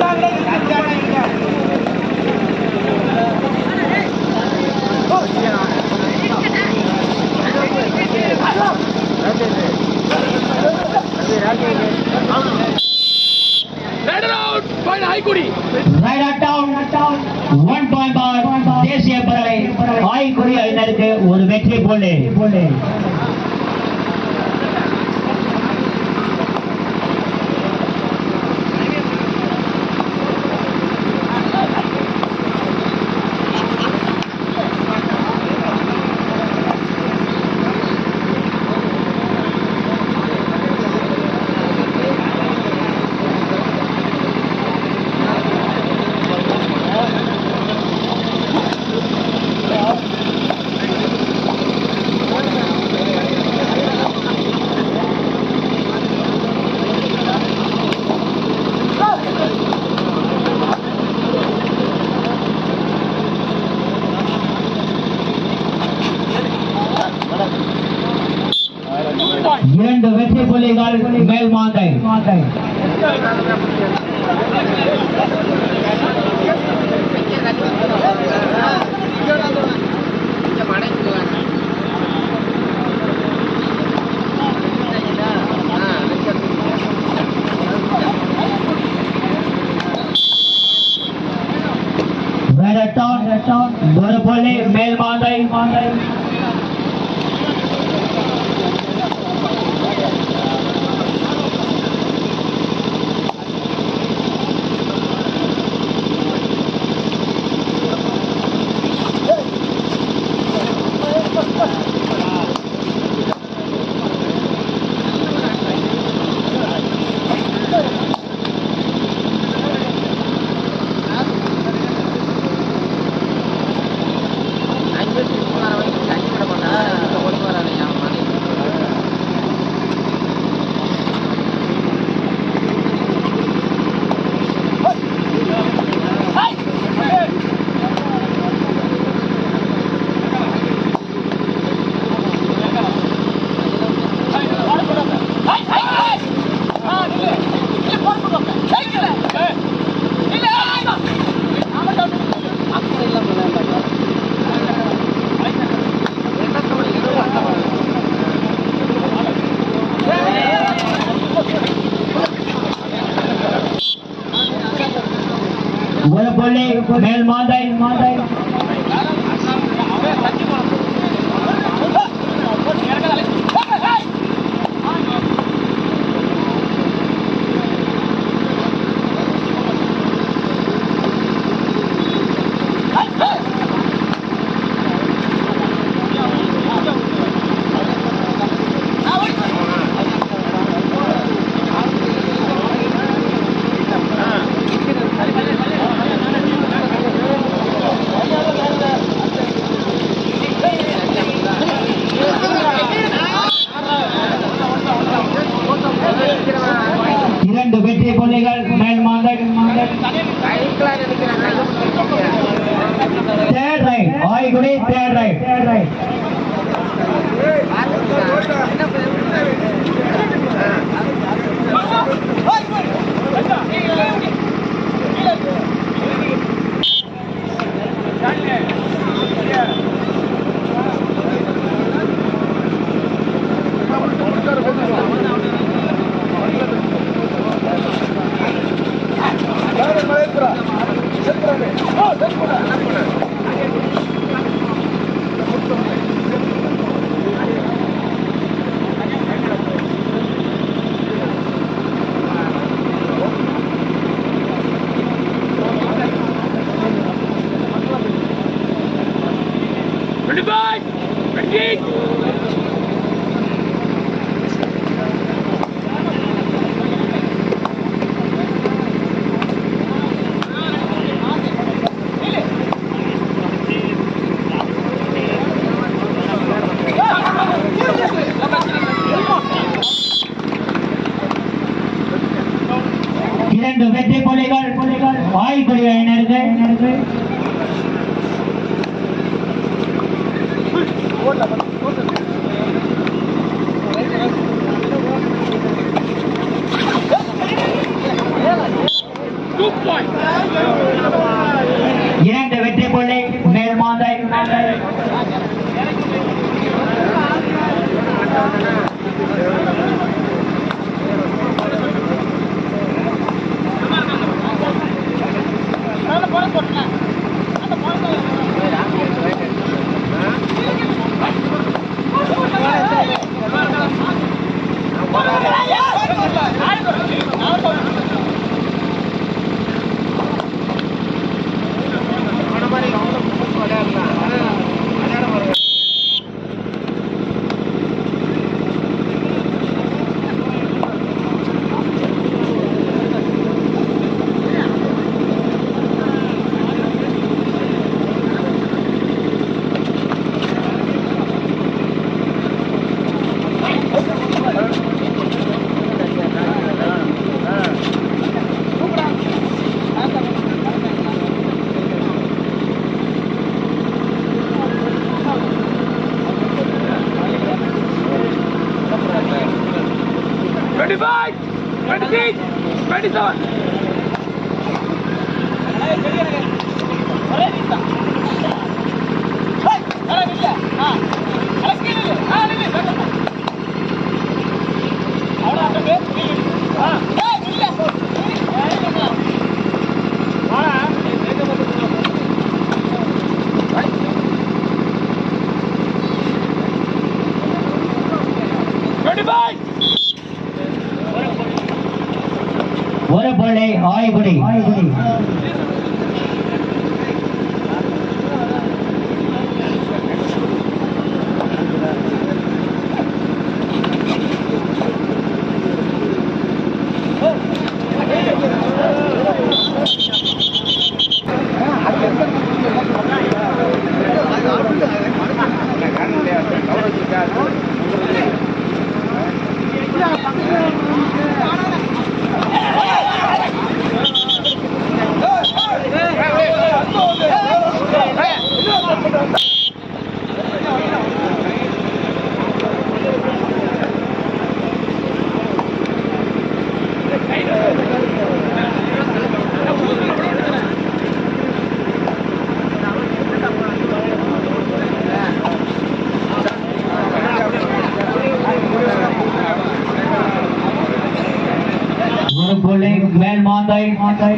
Right down one point பார் தேசிய பறவை ஆய்குறி அணியினருக்கு ஒரு வெற்றி போலே இரண்டு வெற்றி புள்ளிகள் மேல் மாந்தை ரைட் டவுன் ஒரு புள்ளி மேல் மாந்தை ஒரு புள்ளி மேல் மாந்தை மாந்தை இரண்டு வெற்றி புள்ளிகள் மேல் Manthai Manthai third right Aykudi third right third right இரண்டு வெற்றி புள்ளிகள் புள்ளிகள் ஆய்குடி அணியினருக்கு Good boy. ஒரு புள்ளி ஆய்குடி ஒரு புள்ளி மேல் மாந்தை மாந்தை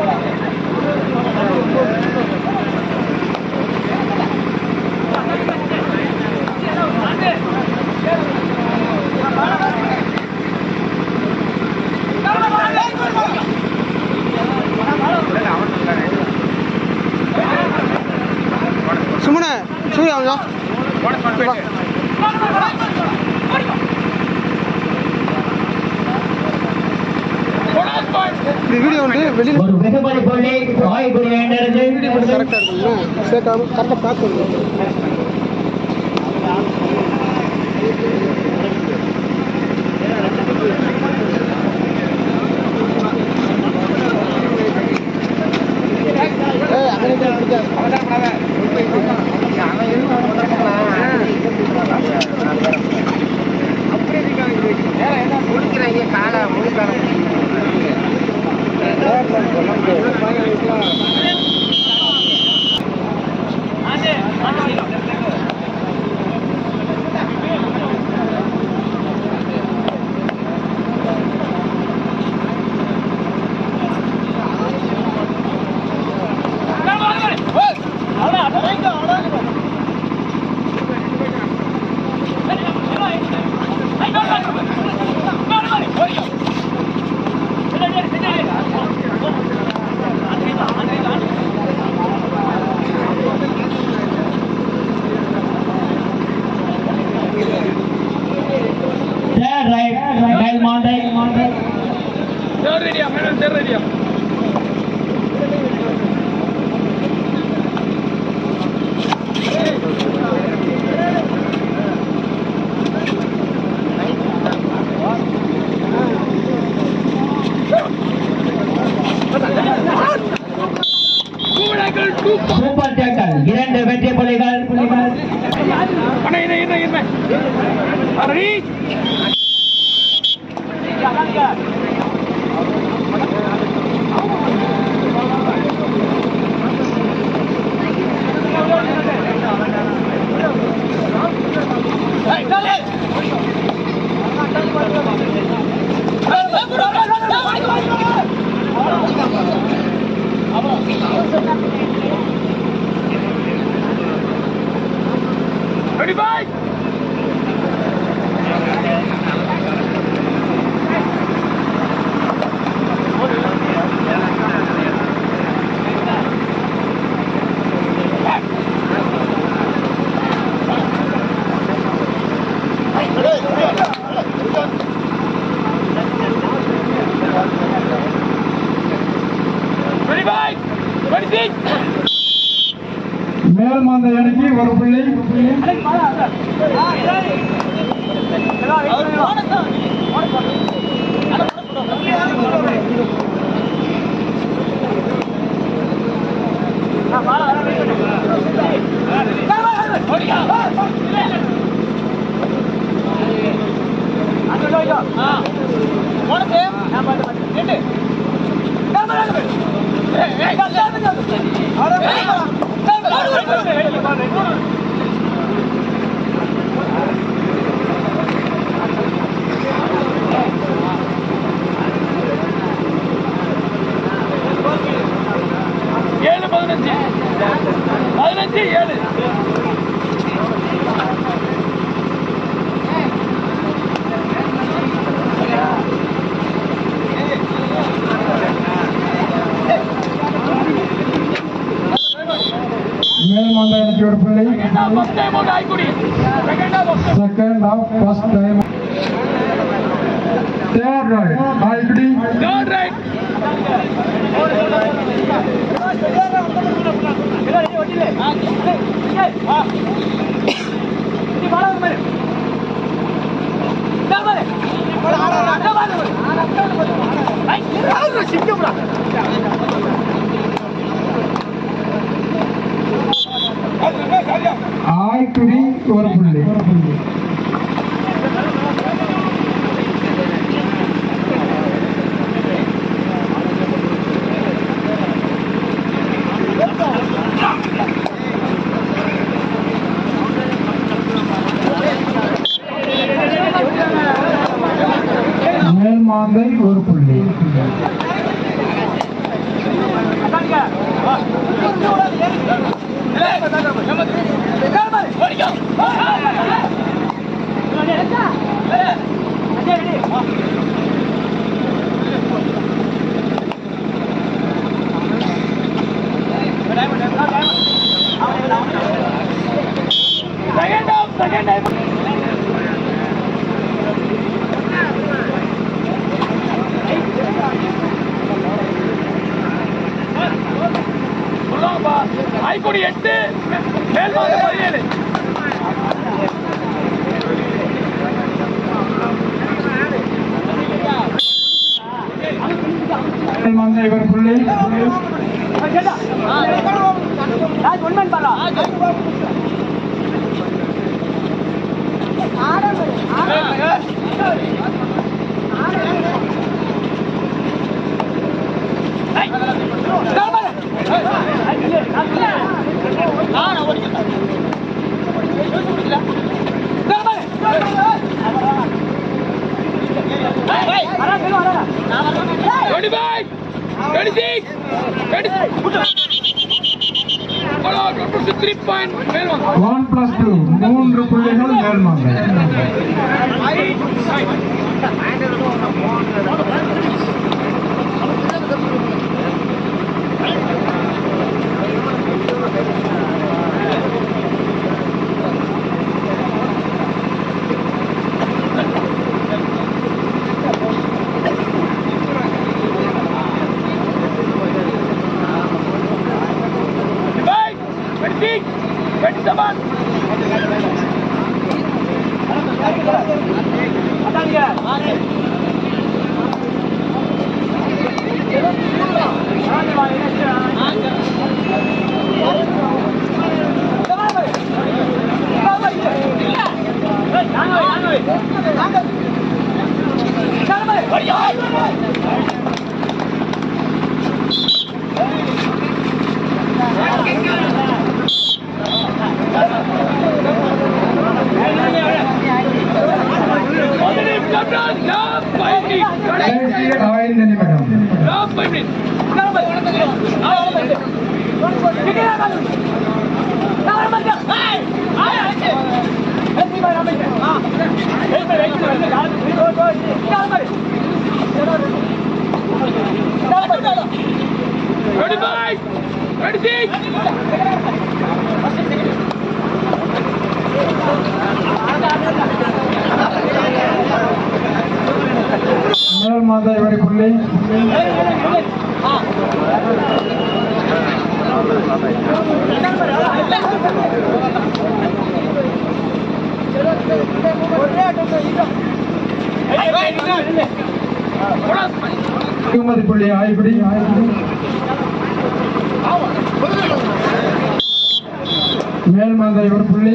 சுமனே சூர்யா கொஞ்சம் இந்த வீடியோ வந்து வெளியில் ஒரு வெகுமதி புள்ளி ஆய்குடி வீடியோ வேண்டது வந்து கரெக்டாக இருக்கும் சேர்க்காம கரெக்டாக பார்த்து ஏய் அமெரிக்கா பிடிக்காது தேர்ட் ரைட் மேல் மாந்தை மாந்தை சூப்பர் டேக்கல் இரண்டு வெற்றி புள்ளிகள் புள்ளிகள் மேல்மாந்த அணிக்கு ஒரு புள்ளி போன அணிக்கு ஒரு புள்ளி second half first time third right Aykudi Aykudi ஒரு புள்ளி மேல்மாந்தை ஒரு புள்ளி ஐக்கொடி எட்டு மேல்மாங்க பதினேழு மேல்மாந்தை ஒரு புள்ளி twenty five twenty six twenty three point மேல்வாங்க ஒன் பிளஸ் டூ மூன்று புள்ளிகள் Melmanthai twenty five twenty six twenty seven கடைசி ஐந்து நிமிடம் Twenty-five, twenty-six. மேல்மாந்தை ஒரு புள்ளி இருபது புள்ளி ஆய்குடி மேல்மாந்தை ஒரு புள்ளி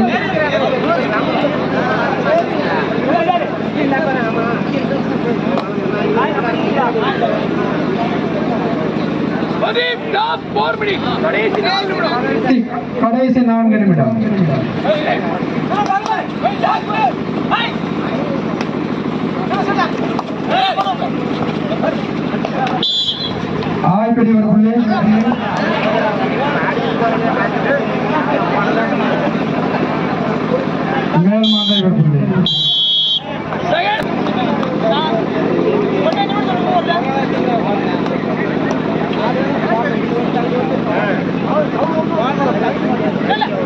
Pradeep, last four minutes. கடைசி நாலு நிமிடம். கடைசி நான்கு நிமிடம் ஆய்குடி ஒரு புள்ளி மேல்மாந்தை ஒரு புள்ளி Second. இல்ல.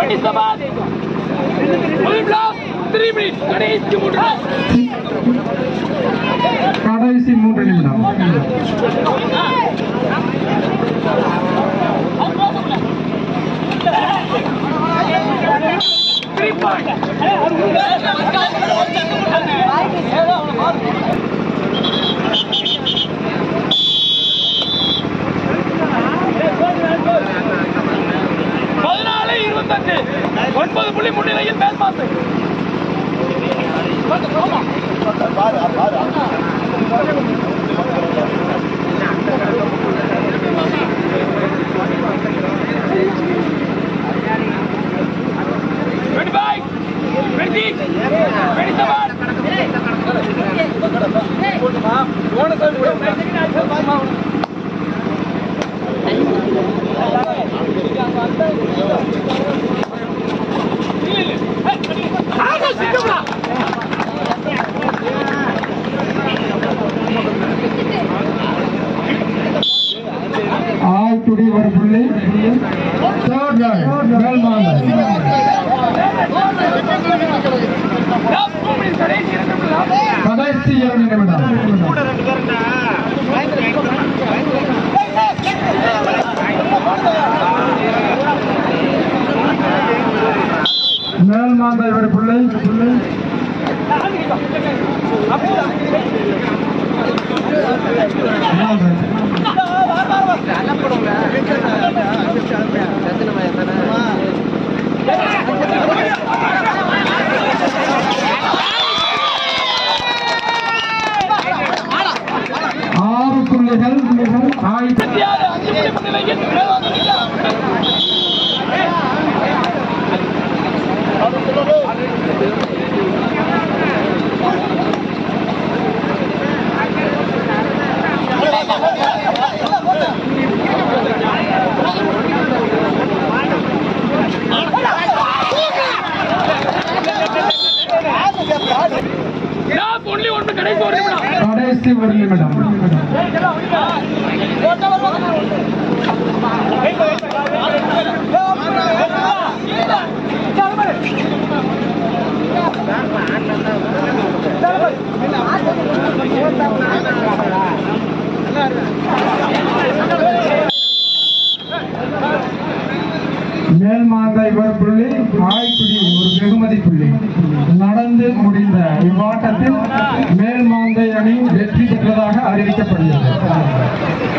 வெடிசபாத் முதல் பிளாக் த்ரீ மினிட்ஸ் கடைசி மூன்று கடைசி மூன்று நிமிடம் த்ரீ பாயிண்ட் பதினாலு இருபத்தஞ்சு ஒன்பது புள்ளி முன்னிலையில் மேல்மாத்து Ready, bike. Ready, six. Ready, seven. ஆமா, சிக்கம்டா. ஆய்க்குடி ஒரு புள்ளி தேர்ட் லைன் மேல் மாந்தை Last two minutes, கடைசி இரண்டு நிமிடம். கடைசி இரண்டு நிமிடம் மேல் மாந்தை ஒரு புள்ளி புள்ளி ஆறு புள்ளிகள் ஆய் இருபத்தியாறு, அஞ்சு புள்ளி முன்னிலையில் மேல்மாத்து நிற்கிறார். Last only one minute, கடைசி ஒரு நிமிடம். கடைசி ஒரு நிமிடம் மேல் மாந்தை ஒரு புள்ளி ஆய்க்குடி ஒரு வெகுமதி புள்ளி நடந்து முடிந்த இவ்வாட்டத்தில் மேல் மாந்தை அணி வெற்றி பெற்றதாக அறிவிக்கப்படுகிறது